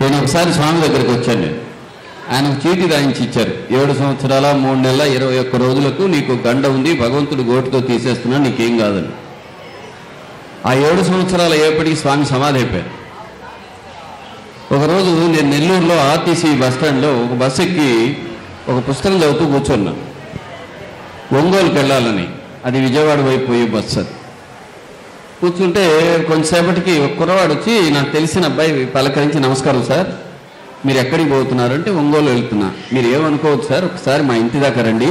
నేను ఒకసారి స్వామి దగ్గరికి వచ్చాను నేను ఆయన ఒక చీటీ రాయించి ఇచ్చారు ఏడు సంవత్సరాల మూడు నెలల ఇరవై ఒక్క రోజులకు నీకు గండ ఉంది భగవంతుడు గోటుతో తీసేస్తున్నా నీకేం కాదని ఆ ఏడు సంవత్సరాల ఏపటికి స్వామి సమాధి అయిపోయారు ఒకరోజు నేను నెల్లూరులో ఆర్టీసీ బస్ స్టాండ్లో ఒక బస్సు ఎక్కి ఒక పుస్తకం చదువుతూ కూర్చున్నాను ఒంగోలుకి వెళ్ళాలని అది విజయవాడ వైపు పోయే బస్సు అది కూర్చుంటే కొంతసేపటికి ఒక కుర్రవాడు వచ్చి నాకు తెలిసిన అబ్బాయి పలకరించి నమస్కారం సార్ మీరు ఎక్కడికి పోతున్నారు అంటే ఒంగోలు వెళ్తున్నా మీరు ఏమనుకోవచ్చు సార్ ఒకసారి మా ఇంటి దాకా రండి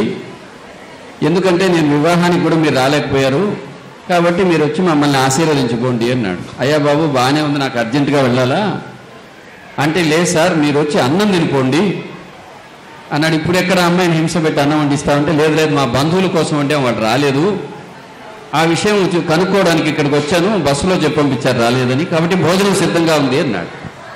ఎందుకంటే నేను వివాహానికి కూడా మీరు రాలేకపోయారు కాబట్టి మీరు వచ్చి మమ్మల్ని ఆశీర్వదించుకోండి అన్నాడు అయ్యా బాబు బాగానే ఉంది నాకు అర్జెంటుగా వెళ్ళాలా అంటే లేదు సార్ మీరు వచ్చి అన్నం తినుకోండి అన్నాడు ఇప్పుడు ఎక్కడ అమ్మాయిని హింస పెట్టి అన్నం వండిస్తామంటే లేదు లేదు మా బంధువుల కోసం అంటే వాడు రాలేదు ఆ విషయం చూ- కనుక్కోవడానికి ఇక్కడికి వచ్చాను బస్సులో చెప్పి పంపించారు రాలేదని కాబట్టి భోజనం సిద్ధంగా ఉంది అన్నాడు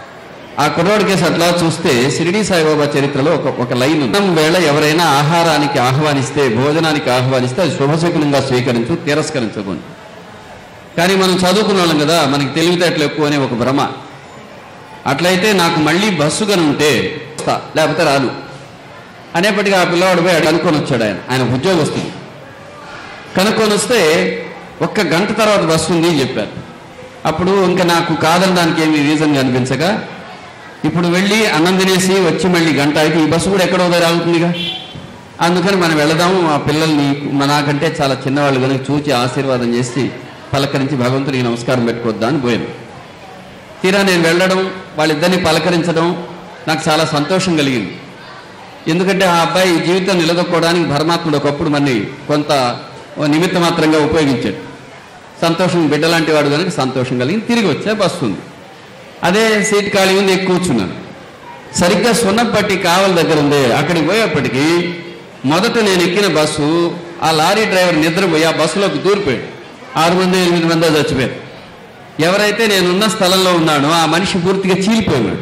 ఆ కుర్రాడి కేసు అట్లా చూస్తే షిరిడి సాయిబాబా చరిత్రలో ఒక ఒక లైన్ ఉంది. అన్నం వేళ ఎవరైనా ఆహారానికి ఆహ్వానిస్తే భోజనానికి ఆహ్వానిస్తే అది శుభశకునంగా స్వీకరించు తిరస్కరించకుండా కానీ మనం చదువుకున్న వాళ్ళం కదా మనకి తెలివితేటలు ఎక్కువ అనే ఒక భ్రమ అట్లయితే నాకు మళ్ళీ బస్సు కనుక ఉంటే వస్తా లేకపోతే రాను అనేప్పటికీ ఆ పిల్లవాడు పోయి అడిగి కనుక్కొని వచ్చాడు ఆయన ఆయన ఉద్యోగస్తుడు కనుక్కొని వస్తే ఒక్క గంట తర్వాత బస్సు ఉంది అని చెప్పారు అప్పుడు ఇంకా నాకు కాదనడానికి ఏమి రీజన్ కనిపించగా ఇప్పుడు వెళ్ళి అన్నం తినేసి వచ్చి మళ్ళీ గంట అయితే ఈ బస్సు కూడా ఎక్కడో దగ్గర ఆగుతుందిగా అందుకని మనం వెళదాము ఆ పిల్లల్ని మా నాకంటే చాలా చిన్నవాళ్ళు కనుక చూచి ఆశీర్వాదం చేసి పలకరించి భగవంతుడికి నమస్కారం పెట్టుకోద్దా అని పోయాను తీరా నేను వెళ్ళడం వాళ్ళిద్దరిని పలకరించడం నాకు చాలా సంతోషం కలిగింది ఎందుకంటే ఆ అబ్బాయి జీవితం నిలదొక్కోవడానికి పరమాత్ముడు ఒకప్పుడు మనని కొంత ఓ నిమిత్త మాత్రంగా ఉపయోగించాడు సంతోషం బిడ్డలాంటి వాడు కనుక సంతోషం కలిగింది తిరిగి వచ్చా బస్సు ఉంది అదే సీట్ ఖాళీ ఉంది ఎక్కువ కూర్చున్నాను సరిగ్గా సున్నపట్టి కావల దగ్గర ఉంది అక్కడికి పోయేప్పటికీ మొదట నేను ఎక్కిన బస్సు ఆ లారీ డ్రైవర్ నిద్రపోయి ఆ బస్సులోకి దూరిపోయాడు ఆరు మంది ఎనిమిది మంది చచ్చిపోయారు ఎవరైతే నేనున్న స్థలంలో ఉన్నానో ఆ మనిషి పూర్తిగా చీలిపోయినాడు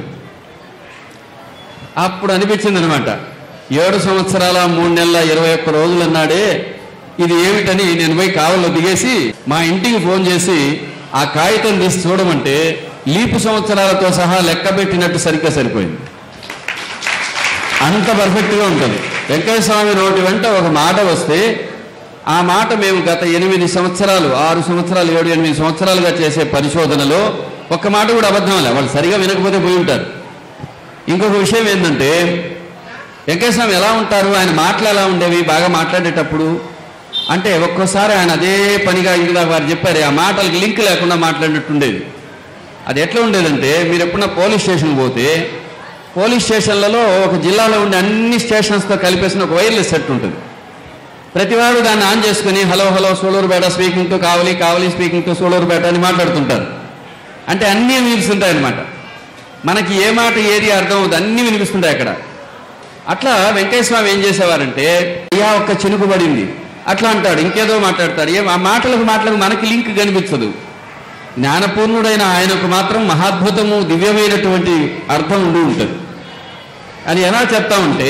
అప్పుడు అనిపించింది అనమాట ఏడు సంవత్సరాల మూడు నెలల ఇరవై ఒక్క రోజులు అన్నాడే ఇది ఏమిటని నేను పోయి కావల్లో దిగేసి మా ఇంటికి ఫోన్ చేసి ఆ కాగితం తీసి చూడమంటే లీపు సంవత్సరాలతో సహా లెక్క పెట్టినట్టు సరిగ్గా సరిపోయింది అంత పర్ఫెక్ట్గా ఉంటుంది వెంకయ్య స్వామి నోటి వెంట ఒక మాట వస్తే ఆ మాట మేము గత ఎనిమిది సంవత్సరాలు ఆరు సంవత్సరాలు ఏడు ఎనిమిది సంవత్సరాలుగా చేసే పరిశోధనలో ఒక్క మాట కూడా అబద్ధం లే వాళ్ళు సరిగా వినకపోతే పోయి ఉంటారు ఇంకొక విషయం ఏంటంటే వెంకయ్య స్వామి ఎలా ఉంటారు ఆయన మాటలు ఎలా ఉండేవి బాగా మాట్లాడేటప్పుడు అంటే ఒక్కోసారి ఆయన అదే పనిగా ఇందులో వారు చెప్పారు ఆ మాటలకి లింక్ లేకుండా మాట్లాడినట్టుండేది అది ఎట్లా ఉండేదంటే మీరు ఎప్పుడన్నా పోలీస్ స్టేషన్ పోతే పోలీస్ స్టేషన్లలో ఒక జిల్లాలో ఉండే అన్ని స్టేషన్స్తో కలిపేసిన ఒక వైర్లెస్ సెట్ ఉంటుంది ప్రతివాడు దాన్ని ఆన్ చేసుకుని hello hello Sullurpeta speaking to Kavali Kavali speaking to Sullurpeta అని మాట్లాడుతుంటారు అంటే అన్నీ వినిపిస్తుంటాయి అనమాట మనకి ఏ మాట ఏది అర్థం అవుతుంది అన్నీ వినిపిస్తుంటాయి అక్కడ అట్లా వెంకయ్య స్వామి ఏం చేసేవారంటే అయ్యా ఒక్క చినుకు పడింది అట్లా అంటాడు ఇంకేదో మాట్లాడతాడు ఏం ఆ మాటలకు మాటలకు మనకి లింక్ కనిపించదు జ్ఞానపూర్ణుడైన ఆయనకు మాత్రం మహాద్భుతము దివ్యమైనటువంటి అర్థం ఉండి ఉంటుంది అని ఎలా చెప్తామంటే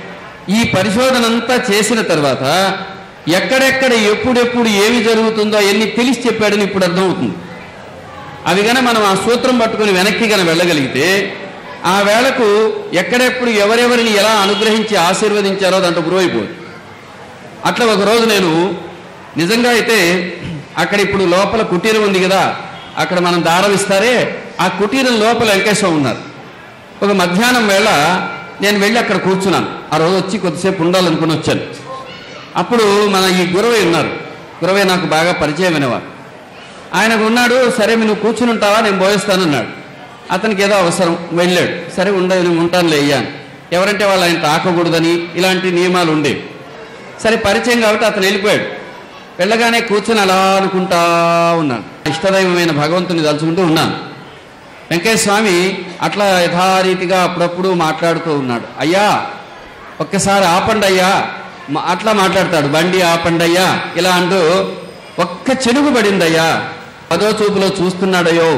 ఈ పరిశోధన అంతా చేసిన తర్వాత ఎక్కడెక్కడ ఎప్పుడెప్పుడు ఏమి జరుగుతుందో అవన్నీ తెలిసి చెప్పాడని ఇప్పుడు అర్థమవుతుంది అవి గన మనం ఆ సూత్రం పట్టుకొని వెనక్కి గన వెళ్ళగలిగితే ఆ వేళకు ఎక్కడెప్పుడు ఎవరెవరిని ఎలా అనుగ్రహించి ఆశీర్వదించారో దాంట్లో గురువు అయిపోదు అట్లా ఒక రోజు నేను నిజంగా అయితే అక్కడ ఇప్పుడు లోపల కుటీరం ఉంది కదా అక్కడ మనం దారం ఇస్తారే ఆ కుటీరం లోపల వెంకటేశ్వరం ఉన్నారు ఒక మధ్యాహ్నం వేళ నేను వెళ్ళి అక్కడ కూర్చున్నాను ఆ రోజు వచ్చి కొద్దిసేపు ఉండాలనుకుని వచ్చాను అప్పుడు మన ఈ గురవై ఉన్నారు గురవై నాకు బాగా పరిచయం అయినవారు ఆయనకు ఉన్నాడు సరే నువ్వు కూర్చుని ఉంటావా నేను పోయిస్తానన్నాడు అతనికి ఏదో అవసరం వెళ్ళాడు సరే ఉండ నేను ఉంటానులే అయ్యాను ఎవరంటే వాళ్ళు ఆయన తాకకూడదని ఇలాంటి నియమాలు ఉండేవి సరే పరిచయం కాబట్టి అతను వెళ్ళిపోయాడు వెళ్ళగానే కూర్చొని అలా అనుకుంటా ఉన్నాను ఇష్టదైవమైన భగవంతుని తలుచుకుంటూ ఉన్నాను వెంకయ్య స్వామి అట్లా యథారీతిగా అప్పుడప్పుడు మాట్లాడుతూ ఉన్నాడు అయ్యా ఒక్కసారి ఆపండి అయ్యా మా- అట్లా మాట్లాడతాడు బండి ఆపండి అయ్యా ఇలా అంటూ ఒక్క చెడుగు పడిందయ్యా పదో చూపులో చూస్తున్నాడయ్యో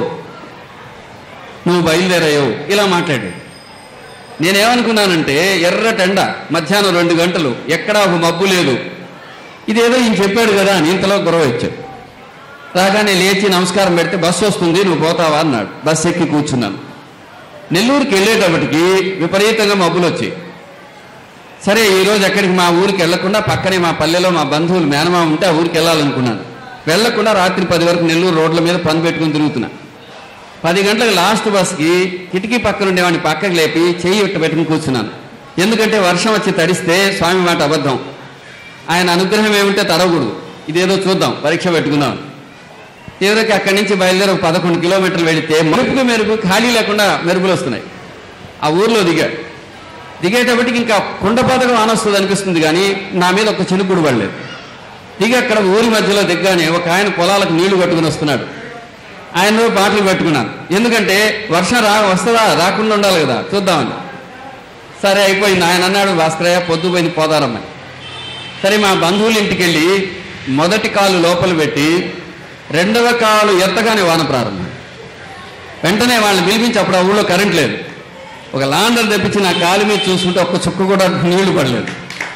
నువ్వు బయలుదేరాయో ఇలా మాట్లాడాడు నేనేమనుకున్నానంటే ఎర్రటెండ మధ్యాహ్నం రెండు గంటలు ఎక్కడా ఒక మబ్బు లేదు ఇదేదో ఈయన చెప్పాడు కదా అని ఇంతలో గొడవ ఇచ్చాడు రాగానే లేచి నమస్కారం పెడితే బస్సు వస్తుంది నువ్వు పోతావా అన్నాడు బస్సు ఎక్కి కూర్చున్నాను నెల్లూరుకి వెళ్ళేటప్పటికి విపరీతంగా మబ్బులు వచ్చాయి సరే ఈరోజు ఎక్కడికి మా ఊరికి వెళ్లకుండా పక్కనే మా పల్లెలో మా బంధువులు మేనమామ ఉంటే ఆ ఊరికి వెళ్ళాలనుకున్నాను వెళ్లకుండా రాత్రి పది వరకు నెల్లూరు రోడ్ల మీద పని పెట్టుకుని తిరుగుతున్నా పది గంటలకు లాస్ట్ బస్కి కిటికీ పక్కన ఉండేవాడిని పక్కకి లేపి చెయ్యి ఇట్ట పెట్టుకుని కూర్చున్నాను ఎందుకంటే వర్షం వచ్చి తడిస్తే స్వామి మాట అబద్ధం ఆయన అనుగ్రహం ఏముంటే తడవకూడదు ఇదేదో చూద్దాం పరీక్ష పెట్టుకుందాం తీవ్రకి అక్కడి నుంచి బయలుదేరి ఒక పదకొండు కిలోమీటర్లు వెళితే మెరుపుకు మెరుపు ఖాళీ లేకుండా మెరుపులు వస్తున్నాయి ఆ ఊర్లో దిగాడు దిగేటప్పటికి ఇంకా కుండ పథకం ఆనొస్తుంది అనిపిస్తుంది కానీ నా మీద ఒక చినుకుడు పడలేదు దిగి అక్కడ ఊరి మధ్యలో దిగ్గానే ఒక ఆయన పొలాలకు నీళ్లు కట్టుకుని వస్తున్నాడు ఆయన బాటలు పెట్టుకున్నాను ఎందుకంటే వర్షం రా వస్తుందా రాకుండా ఉండాలి కదా చూద్దామని సరే అయిపోయింది ఆయన అన్నాడు భాస్కరయ్య పొద్దుపోయింది పోదారమ్మని సరే మా బంధువుల ఇంటికి వెళ్ళి మొదటి కాలు లోపల పెట్టి రెండవ కాలు ఎత్తగానే వాన ప్రారంభం వెంటనే వాళ్ళని పిలిపించి అప్పుడు ఆ ఊళ్ళో కరెంట్ లేదు ఒక లాండర్ తెప్పించి నా కాలు మీద చూసుకుంటే ఒక్క చుక్క కూడా నీళ్లు పడలేదు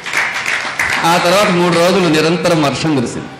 ఆ తర్వాత మూడు రోజులు నిరంతరం వర్షం కురిసింది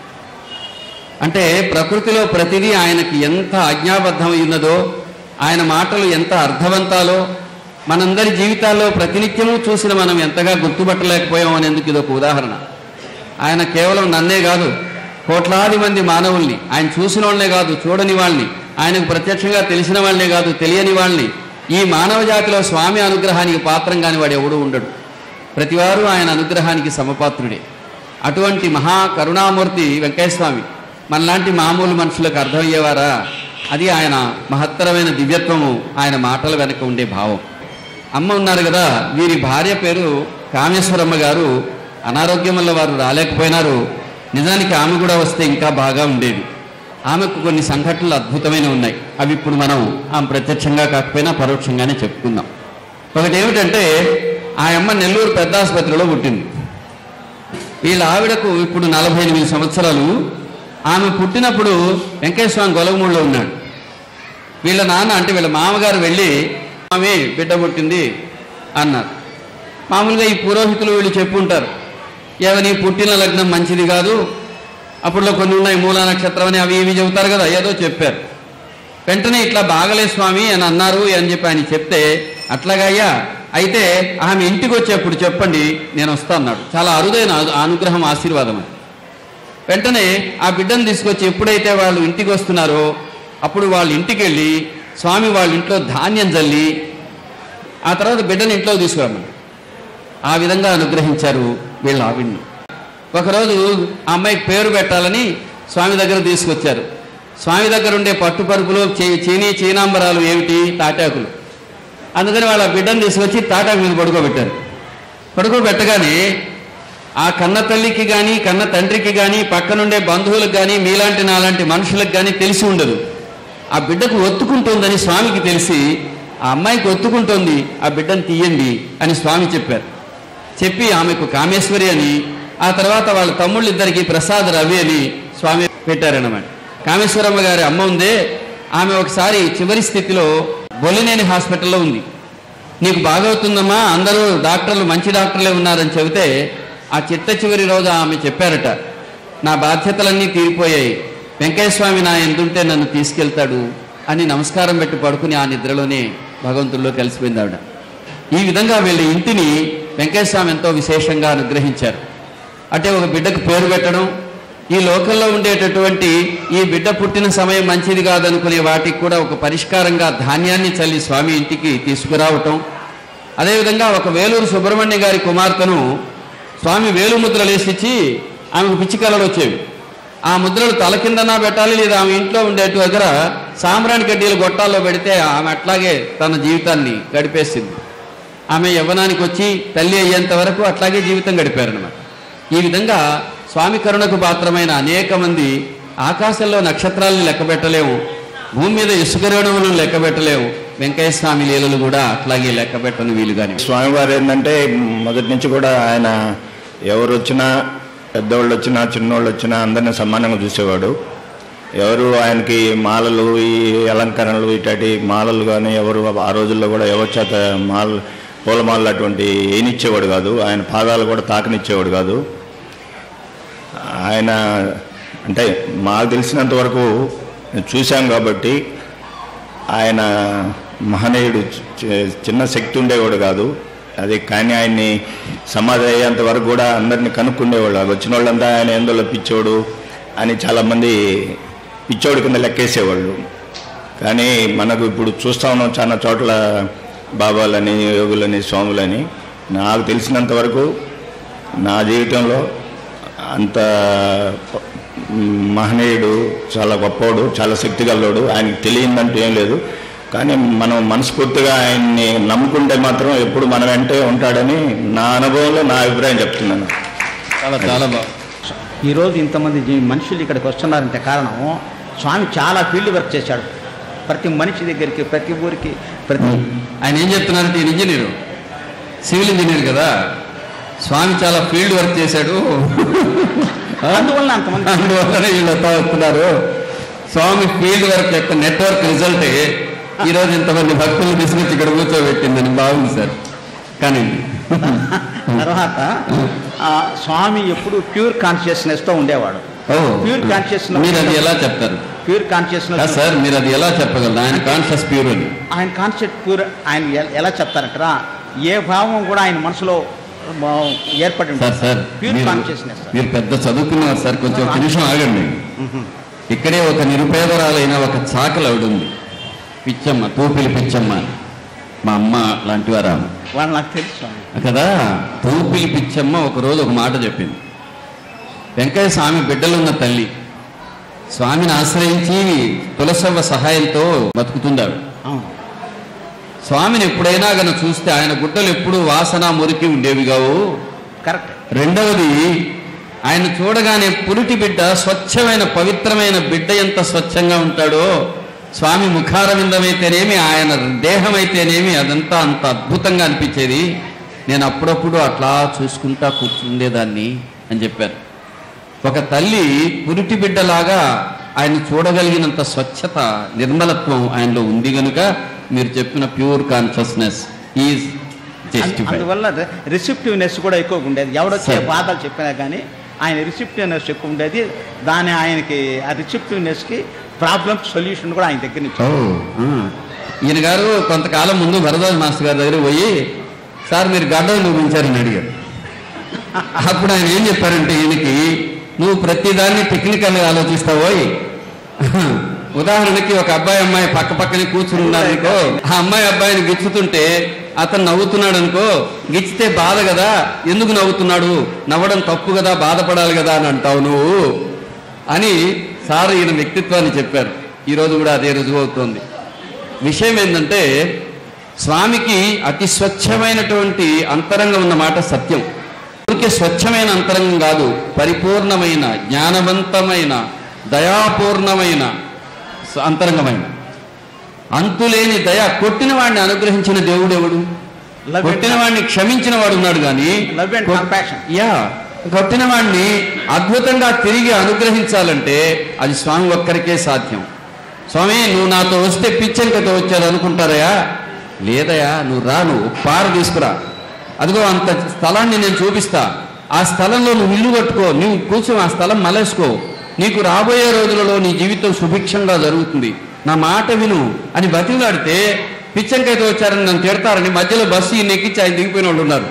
అంటే ప్రకృతిలో ప్రతిదీ ఆయనకి ఎంత అజ్ఞాబద్ధం ఉన్నదో ఆయన మాటలు ఎంత అర్థవంతాలో మనందరి జీవితాల్లో ప్రతినిత్యము చూసిన మనం ఎంతగా గుర్తుపట్టలేకపోయాం అనేందుకు ఇది ఒక ఉదాహరణ ఆయన కేవలం నన్నే కాదు కోట్లాది మంది మానవుల్ని ఆయన చూసిన వాళ్ళనే కాదు చూడని వాళ్ళని ఆయనకు ప్రత్యక్షంగా తెలిసిన వాళ్ళనే కాదు తెలియని వాళ్ళని ఈ మానవ జాతిలో స్వామి అనుగ్రహానికి పాత్రం కాని వాడు ఎవడూ ఉండడు ప్రతివారు ఆయన అనుగ్రహానికి సమపాత్రుడే అటువంటి మహా కరుణామూర్తి వెంకయ్యస్వామి మనలాంటి మామూలు మనుషులకు అర్థమయ్యేవారా అది ఆయన మహత్తరమైన దివ్యత్వము ఆయన మాటల వెనక ఉండే భావం అమ్మ ఉన్నారు కదా వీరి భార్య పేరు కామేశ్వరమ్మ గారు అనారోగ్యం వల్ల వారు రాలేకపోయినారు నిజానికి ఆమె కూడా వస్తే ఇంకా బాగా ఉండేది ఆమెకు కొన్ని సంఘటనలు అద్భుతమైన ఉన్నాయి అవి ఇప్పుడు మనం ఆమె ప్రత్యక్షంగా కాకపోయినా పరోక్షంగానే చెప్పుకుందాం ఒకటి ఏమిటంటే ఆ అమ్మ నెల్లూరు పెద్ద ఆసుపత్రిలో పుట్టింది వీళ్ళ ఆవిడకు ఇప్పుడు నలభై ఎనిమిది సంవత్సరాలు ఆమె పుట్టినప్పుడు వెంకటేశ్వరం గొలగమూడిలో ఉన్నాడు వీళ్ళ నాన్న అంటే వీళ్ళ మామగారు వెళ్ళి ఆమె బిడ్డ పుట్టింది అన్నారు మామూలుగా ఈ పురోహితులు వీళ్ళు చెప్పుంటారు ఏవని పుట్టిన లగ్నం మంచిది కాదు అప్పుడులో కొన్ని ఉన్నాయి మూలా నక్షత్రం అని అవి ఇవి చెబుతారు కదా ఏదో చెప్పారు వెంటనే ఇట్లా బాగలే స్వామి అని అన్నారు అని చెప్పి ఆయన చెప్తే అట్లాగయ్యా అయితే ఆమె ఇంటికి వచ్చేప్పుడు చెప్పండి నేను వస్తా అన్నాడు చాలా అరుదైన అను- అనుగ్రహం ఆశీర్వాదం అది వెంటనే ఆ బిడ్డను తీసుకొచ్చి ఎప్పుడైతే వాళ్ళు ఇంటికి వస్తున్నారో అప్పుడు వాళ్ళ ఇంటికి వెళ్ళి స్వామి వాళ్ళ ఇంట్లో ధాన్యం జల్లి ఆ తర్వాత బిడ్డను ఇంట్లో తీసుకురమ్మని ఆ విధంగా అనుగ్రహించారు వీళ్ళ ఆవిడ్ని ఒకరోజు ఆ అమ్మాయికి పేరు పెట్టాలని స్వామి దగ్గర తీసుకొచ్చారు స్వామి దగ్గర ఉండే పట్టు పరుపులు చీ- చీనీ చీనాంబరాలు ఏమిటి తాటాకులు అందుకని వాళ్ళ బిడ్డను తీసుకొచ్చి తాటాకు మీద పడుకోబెట్టారు పడుకోబెట్టగానే ఆ కన్న తల్లికి కానీ కన్న తండ్రికి కానీ పక్కనుండే బంధువులకు కానీ మీలాంటి నాలాంటి మనుషులకు కానీ తెలిసి ఉండదు ఆ బిడ్డకు ఒత్తుకుంటోందని స్వామికి తెలిసి ఆ అమ్మాయికి ఒత్తుకుంటోంది ఆ బిడ్డను తీయండి అని స్వామి చెప్పారు చెప్పి ఆమెకు కామేశ్వరి అని ఆ తర్వాత వాళ్ళ తమ్ముళ్ళిద్దరికి ప్రసాద్ రవి అని స్వామి పెట్టారన్నమాట కామేశ్వరమ్మ గారి అమ్మ ఉందే ఆమె ఒకసారి చివరి స్థితిలో బొలినేని హాస్పిటల్లో ఉంది నీకు బాగవుతుందమ్మా అందరూ డాక్టర్లు మంచి డాక్టర్లే ఉన్నారని చెబితే ఆ చిట్ట చివరి రోజు ఆమె చెప్పారట నా బాధ్యతలన్నీ తీరిపోయాయి వెంకయ్యస్వామి నా ఎందుంటే నన్ను తీసుకెళ్తాడు అని నమస్కారం పెట్టి పడుకుని ఆ నిద్రలోనే భగవంతుల్లో కలిసిపోయింది ఆవిడ ఈ విధంగా వీళ్ళ ఇంటిని వెంకటస్వామి ఎంతో విశేషంగా అనుగ్రహించారు అంటే ఒక బిడ్డకు పేరు పెట్టడం ఈ లోకంలో ఉండేటటువంటి ఈ బిడ్డ పుట్టిన సమయం మంచిది కాదనుకునే వాటికి కూడా ఒక పరిష్కారంగా ధాన్యాన్ని చల్లి స్వామి ఇంటికి తీసుకురావటం అదేవిధంగా ఒక వేలూరు సుబ్రహ్మణ్య గారి కుమార్తెను స్వామి వేలు ముద్రలు వేసిచ్చి ఆమెకు పిచ్చి కళలు వచ్చేవి ఆ ముద్రలు తల కిందనా పెట్టాలి లేదా ఆమె ఇంట్లో ఉండేటు దగ్గర సాంబ్రాణి కడ్డీలు గొట్టాల్లో పెడితే ఆమె అట్లాగే తన జీవితాన్ని గడిపేసింది ఆమె యవ్వనానికి వచ్చి తల్లి అయ్యేంత వరకు అట్లాగే జీవితం గడిపారనమాట ఈ విధంగా స్వామి కరుణకు పాత్రమైన అనేక మంది ఆకాశంలో నక్షత్రాలను లెక్క పెట్టలేము భూమి మీద ఇసుక రేణువులను లెక్క పెట్టలేము వెంకయ్య స్వామి లీలలు కూడా అట్లాగే లెక్క పెట్టని వీలుగానే స్వామివారు ఏంటంటే మొదటి నుంచి కూడా ఆయన ఎవరు వచ్చినా పెద్దవాళ్ళు వచ్చినా చిన్నోళ్ళు వచ్చినా అందరినీ సమానంగా చూసేవాడు ఎవరు ఆయనకి మాలలు ఈ అలంకరణలు ఇట్లాంటి మాలలు కానీ ఎవరు ఆ రోజుల్లో కూడా ఎవరి చేత మాల పూలమాలలు అటువంటి ఏనిచ్చేవాడు కాదు ఆయన పాదాలు కూడా తాకనిచ్చేవాడు కాదు ఆయన అంటే మాకు తెలిసినంత వరకు చూశాం కాబట్టి ఆయన మహనీయుడు చి- చిన్న శక్తి ఉండేవాడు కాదు అది కానీ ఆయన్ని సమాధి అయ్యేంత వరకు కూడా అందరినీ కనుక్కుండేవాళ్ళు వచ్చిన వాళ్ళంతా ఆయన ఎందులో పిచ్చోడు అని చాలామంది పిచ్చోడు కింద లెక్కేసేవాళ్ళు కానీ మనకు ఇప్పుడు చూస్తా ఉన్నాం చాలా చోట్ల బాబాలని యోగులని స్వాములని నాకు తెలిసినంత వరకు నా జీవితంలో అంత మహనీయుడు చాలా గొప్పవాడు చాలా శక్తి గలవాడు ఆయనకి తెలియదంటూ ఏం లేదు కానీ మనం మనస్ఫూర్తిగా ఆయన్ని నమ్ముకుంటే మాత్రం ఎప్పుడు మన వెంటే ఉంటాడని నా అనుభవంలో నా అభిప్రాయం చెప్తున్నాను చాలా చాలా బాగా ఈరోజు ఇంతమంది జీ- మనుషులు ఇక్కడికి వస్తున్నారంటే కారణం స్వామి చాలా ఫీల్డ్ వర్క్ చేశాడు ప్రతి మనిషి దగ్గరికి ప్రతి ఊరికి ప్రతి ఆయన ఏం చెప్తున్నారంటే ఈయన ఇంజనీరు సివిల్ ఇంజనీర్ కదా స్వామి చాలా ఫీల్డ్ వర్క్ చేశాడు అందువల్ల అంతమంది అందువల్లనే వీళ్ళు వస్తా వస్తున్నారు స్వామి ఫీల్డ్ వర్క్ యొక్క నెట్వర్క్ రిజల్టే ఈరోజు ఇంతమంది భక్తులు తీసుకొచ్చి ఇక్కడ కూర్చోబెట్టిందని బాగుంది సార్ కానీ తర్వాత ఆ, స్వామి ఎప్పుడు ప్యూర్ కాన్షియస్నెస్తో ఉండేవాడు ఓ ప్యూర్ కాన్షియస్నెస్ మీరు అది ఎలా చెప్తారు ప్యూర్ కాదు కాన్షియస్నెస్ సార్ మీరు అది ఎలా చెప్పగలరు ఆయన కాన్షియస్ ప్యూర్ అని ఆయన కాన్సెప్ట్ ప్యూర్ ఆయన ఎ- ఎలా చెప్తారంటారా ఏ భావం కూడా ఆయన మనసులో ఆ, ఏర్పడి సార్ సార్ ప్యూర్ మీరు కాన్షియస్నెస్ మీరు పెద్ద చదువుకున్నారు సార్ కొంచెం ఒక నిమిషం ఆగండి ఇక్కడే ఒక నిరుపేదరాలైన ఒక చాకలి ఆవిడ ఉంది పిచ్చమ్మ తూపిలి పిచ్చమ్మ మా అమ్మ లాంటి వారా వాళ్ళు నాకు తెలుసు స్వామి కదా తూపిలి పిచ్చమ్మ ఒక రోజు ఒక మాట చెప్పింది వెంకయ్య స్వామి బిడ్డలున్న తల్లి స్వామిని ఆశ్రయించి తులసవ్వ సహాయంతో బతుకుతుంది ఆవిడ అవును స్వామిని ఎప్పుడైనా గన చూస్తే ఆయన గుడ్డలు ఎప్పుడూ వాసన మురికి ఉండేవి కావు కరెక్ట్ రెండవది ఆయన చూడగానే పురిటి బిడ్డ స్వచ్ఛమైన పవిత్రమైన బిడ్డ ఎంత స్వచ్ఛంగా ఉంటాడో స్వామి ముఖారవిందమైతేనేమి ఆయన దేహం అయితేనేమి అదంతా అంత అద్భుతంగా అనిపించేది నేను అప్పుడప్పుడు అట్లా చూసుకుంటా కూర్చుండేదాన్ని అని చెప్పారు ఒక తల్లి పురిటి బిడ్డలాగా ఆయన చూడగలిగినంత స్వచ్ఛత నిర్మలత్వం ఆయనలో ఉంది గనుక మీరు చెప్పిన ప్యూర్ కాన్షియస్నెస్ ఈజ్ జస్టిఫైడ్ అందువల్ల రిసిప్టివ్నెస్ కూడా ఎక్కువగా ఉండేది ఎవడొచ్చే సరే. బాధలు చెప్పినా కానీ ఆయన రిసిప్టివ్నెస్ ఎక్కువ ఉండేది దాని ఆయనకి ఆ రిసిప్టివ్నెస్కి ప్రాబ్లమ్ సొల్యూషన్ కూడా ఆయన దగ్గర నుంచి ఓ, ఆ. ఈయన గారు కొంతకాలం ముందు భరద్వాజ్ మాస్టర్ గారి దగ్గర పోయి సార్ మీరు గడ్డలు చూపించారని అడిగారు అప్పుడు ఆయన ఏం చెప్పారంటే ఈయనకి నువ్వు ప్రతిదాన్ని టెక్నికల్గా ఆలోచిస్తావోయ్ ఉదాహరణకి ఒక అబ్బాయి అమ్మాయి పక్క పక్కనే కూర్చుని ఉన్నారనుకో ఆ అమ్మాయి అబ్బాయిని గిచ్చుతుంటే అతను నవ్వుతున్నాడు అనుకో గిచ్చితే బాధ కదా ఎందుకు నవ్వుతున్నాడు నవ్వడం తప్పు కదా బాధపడాలి కదా అని అంటావు నువ్వు అని సార్ ఈయన వ్యక్తిత్వాన్ని చెప్పారు ఈరోజు కూడా అదే రుజువు అవుతోంది విషయం ఏంటంటే స్వామికి అతి స్వచ్ఛమైనటువంటి అంతరంగం ఉన్న మాట సత్యం ఊరికే స్వచ్ఛమైన అంతరంగం కాదు పరిపూర్ణమైన జ్ఞానవంతమైన దయాపూర్ణమైన స- అంతరంగమైన అంతులేని దయ కొట్టిన వాడిని అనుగ్రహించిన దేవుడు ఎవడు Love and కొట్టిన వాడిని క్షమించిన వాడు ఉన్నాడు కానీ Love and compassion. యా కొట్టిన వాడిని అద్భుతంగా తిరిగి అనుగ్రహించాలంటే అది స్వామి ఒక్కరికే సాధ్యం స్వామి నువ్వు నాతో వస్తే పిచ్చంకతో వచ్చారు అనుకుంటారయా లేదయా నువ్వు రా నువ్వు పార తీసుకురా అదిగో అంత స్థలాన్ని నేను చూపిస్తా ఆ స్థలంలో నువ్వు ఇల్లు కట్టుకో నువ్వు కూర్చో ఆ స్థలం మలేసుకో నీకు రాబోయే రోజులలో నీ జీవితం సుభిక్షంగా జరుగుతుంది నా మాట విను అని బతిలాడితే పిచ్చంకైతే వచ్చారని నన్ను తిడతారని మధ్యలో బస్సు ఈయన ఎక్కించి ఆయన దిగిపోయిన వాళ్ళు ఉన్నారు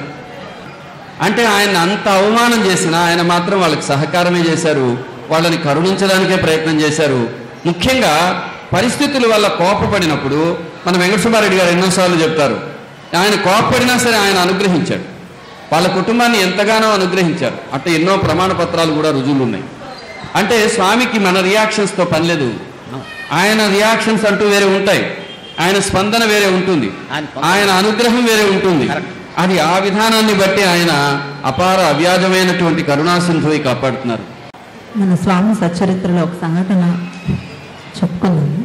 అంటే ఆయన అంత అవమానం చేసినా ఆయన మాత్రం వాళ్ళకి సహకారమే చేశారు వాళ్ళని కరుణించడానికే ప్రయత్నం చేశారు ముఖ్యంగా పరిస్థితుల వల్ల కోపపడినప్పుడు మన వెంకటసుబ్బారెడ్డి గారు ఎన్నోసార్లు చెప్తారు ఆయన కోపపడినా సరే ఆయన అనుగ్రహించాడు వాళ్ళ కుటుంబాన్ని ఎంతగానో అనుగ్రహించారు అట్లా ఎన్నో ప్రమాణ పత్రాలు కూడా రుజువులు ఉన్నాయి అంటే స్వామికి మన రియాక్షన్స్తో పని లేదు ఆయన రియాక్షన్స్ అంటూ వేరే ఉంటాయి ఆయన స్పందన వేరే ఉంటుంది ఆయన స్పందన- ఆయన అనుగ్రహం వేరే ఉంటుంది Correct. అది ఆ విధానాన్ని బట్టి ఆయన అపార అవ్యాజమైనటువంటి కరుణాసింధువి కాపాడుతున్నారు మన స్వామి సచ్చరిత్రలో ఒక సంఘటన చెప్పుకుందాము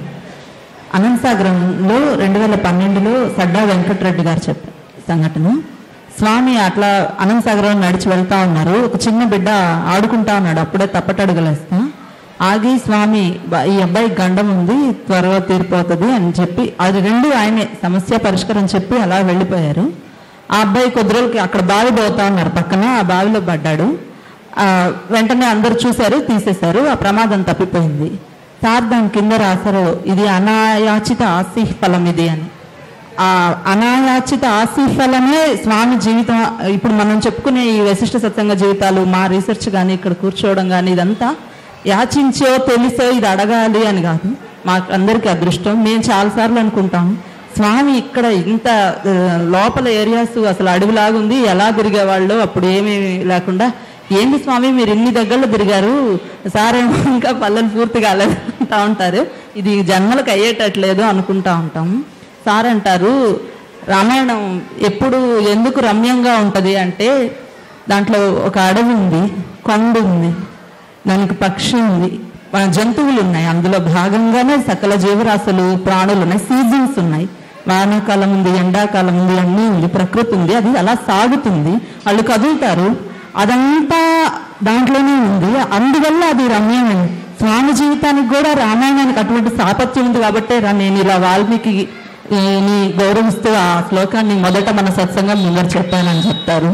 అనంతసాగరంలో రెండు వేల పన్నెండులో సడ్డా వెంకటరెడ్డి గారు చెప్పారు సంఘటన స్వామి అట్లా అనంతసాగరం నడిచి వెళ్తా ఉన్నారు ఒక చిన్న బిడ్డ ఆడుకుంటా ఉన్నాడు అప్పుడే తప్పటడుగులేస్తా ఆగి స్వామి "బ- ఈ అబ్బాయి గండం ఉంది త్వరగా తీరిపోతుంది అని చెప్పి అది రెండు ఆయనే సమస్య పరిష్కారం చెప్పి అలా వెళ్ళిపోయారు ఆ అబ్బాయి కొద్ది రోజులకి అక్కడ బావి పోతా ఉన్నారు పక్కన ఆ బావిలో పడ్డాడు ఆ, వెంటనే అందరు చూశారు తీసేశారు ఆ ప్రమాదం తప్పిపోయింది సార్ దాని కింద రాశారు ఇది అనాయాచిత ఆస్తి ఫలం ఇది అని ఆ అనాయాచిత ఆశీఫలమే స్వామి జీవితం ఇప్పుడు మనం చెప్పుకునే ఈ వశిష్ఠ సత్సంగ జీవితాలు మా రీసెర్చ్ కానీ ఇక్కడ కూర్చోవడం కానీ ఇదంతా యాచించో తెలుసో ఇది అడగాలి అని కాదు మాకు అందరికీ అదృష్టం మేము చాలాసార్లు అనుకుంటాం స్వామి ఇక్కడ ఇంత ఆ, లోపల ఏరియాస్ అసలు అడవిలాగా ఉంది ఎలా తిరిగేవాళ్ళు అప్పుడు ఏమీ లేకుండా ఏంటి స్వామి మీరు ఇన్ని దగ్గరలో తిరిగారు సారేమో ఇంకా పల్లెలు పూర్తి కాలేదు అంటా ఉంటారు ఇది జన్మలకు అయ్యేటట్లేదు అనుకుంటా ఉంటాం సార్ అంటారు రామాయణం ఎప్పుడు ఎందుకు రమ్యంగా ఉంటుంది అంటే దాంట్లో ఒక అడవి ఉంది కొండ ఉంది దానికి పక్షి ఉంది మన జంతువులు ఉన్నాయి అందులో భాగంగానే సకల జీవరాశులు ప్రాణులు ఉన్నాయి సీజన్స్ ఉన్నాయి వానాకాలం ఉంది ఎండాకాలం ఉంది అన్నీ ఉంది ప్రకృతి ఉంది అది అలా సాగుతుంది వాళ్ళు కదులుతారు అదంతా దాంట్లోనే ఉంది అందువల్ల అది రమ్యమైంది స్వామి జీవితానికి కూడా రామాయణానికి అటువంటి సాపత్యం ఉంది కాబట్టే రా నేను ఇలా వాల్మీకి ఈ, ని గౌరవిస్తూ ఆ శ్లోకాన్ని మొదట మన సత్సంగం ముందర చెప్పానని చెప్తారు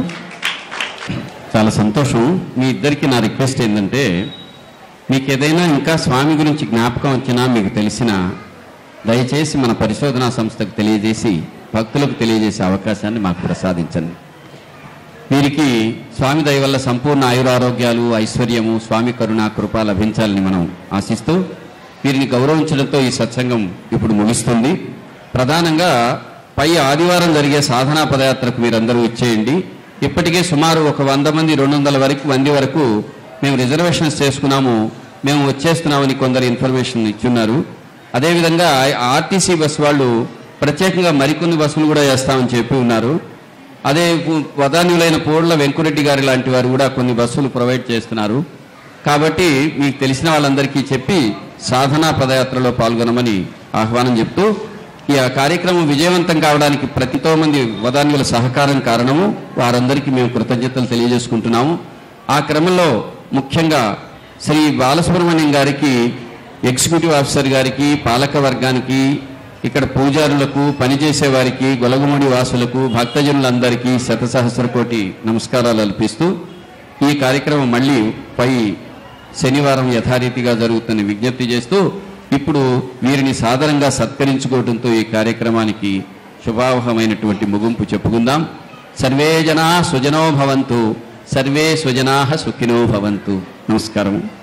చాలా సంతోషం మీ ఇద్దరికి నా రిక్వెస్ట్ ఏంటంటే మీకు ఏదైనా ఇంకా స్వామి గురించి జ్ఞాపకం వచ్చినా మీకు తెలిసినా దయచేసి మన పరిశోధనా సంస్థకు తెలియజేసి భక్తులకు తెలియజేసే అవకాశాన్ని మాకు ప్రసాదించండి వీరికి స్వామి దయ వల్ల సంపూర్ణ ఆయురారోగ్యాలు ఐశ్వర్యము స్వామి కరుణ కృప లభించాలని మనం ఆశిస్తూ వీరిని గౌరవించడంతో ఈ సత్సంగం ఇప్పుడు ముగిస్తుంది ప్రధానంగా పై ఆదివారం జరిగే సాధనా పదయాత్రకు మీరందరూ ఇచ్చేయండి ఇప్పటికే సుమారు ఒక వంద మంది రెండు వందల వరకు మంది వరకు మేము రిజర్వేషన్స్ చేసుకున్నాము మేము వచ్చేస్తున్నామని కొందరు ఇన్ఫర్మేషన్ ఇచ్చున్నారు అదేవిధంగా ఆర్టీసీ బస్సు వాళ్ళు ప్రత్యేకంగా మరికొన్ని బస్సులు కూడా వేస్తామని చెప్పి ఉన్నారు అదే పు- వదాన్యులైన పూర్ల వెంకురెడ్డి గారి లాంటి వారు కూడా కొన్ని బస్సులు ప్రొవైడ్ చేస్తున్నారు కాబట్టి మీకు తెలిసిన వాళ్ళందరికీ చెప్పి సాధనా పదయాత్రలో పాల్గొనమని ఆహ్వానం చెప్తూ ఈ ఆ కార్యక్రమం విజయవంతం కావడానికి ప్రతితో మంది వదాన్యుల సహకారం కారణము వారందరికీ మేము కృతజ్ఞతలు తెలియజేసుకుంటున్నాము ఆ క్రమంలో ముఖ్యంగా శ్రీ బాలసుబ్రహ్మణ్యం గారికి ఎగ్జిక్యూటివ్ ఆఫీసర్ గారికి పాలక వర్గానికి ఇక్కడ పూజారులకు పనిచేసే వారికి గొలగముడి వాసులకు భక్తజనులందరికీ శతసహస్ర కోటి నమస్కారాలు అర్పిస్తూ ఈ కార్యక్రమం మళ్ళీ పై శనివారం యథారీతిగా జరుగుతుందని విజ్ఞప్తి చేస్తూ ఇప్పుడు వీరిని సాదరంగా సత్కరించుకోవడంతో ఈ కార్యక్రమానికి శుభావహమైనటువంటి ముగింపు చెప్పుకుందాం సర్వే జనా సుజనో భవంతు సర్వే సుజనా సుఖినో భవంతు నమస్కారం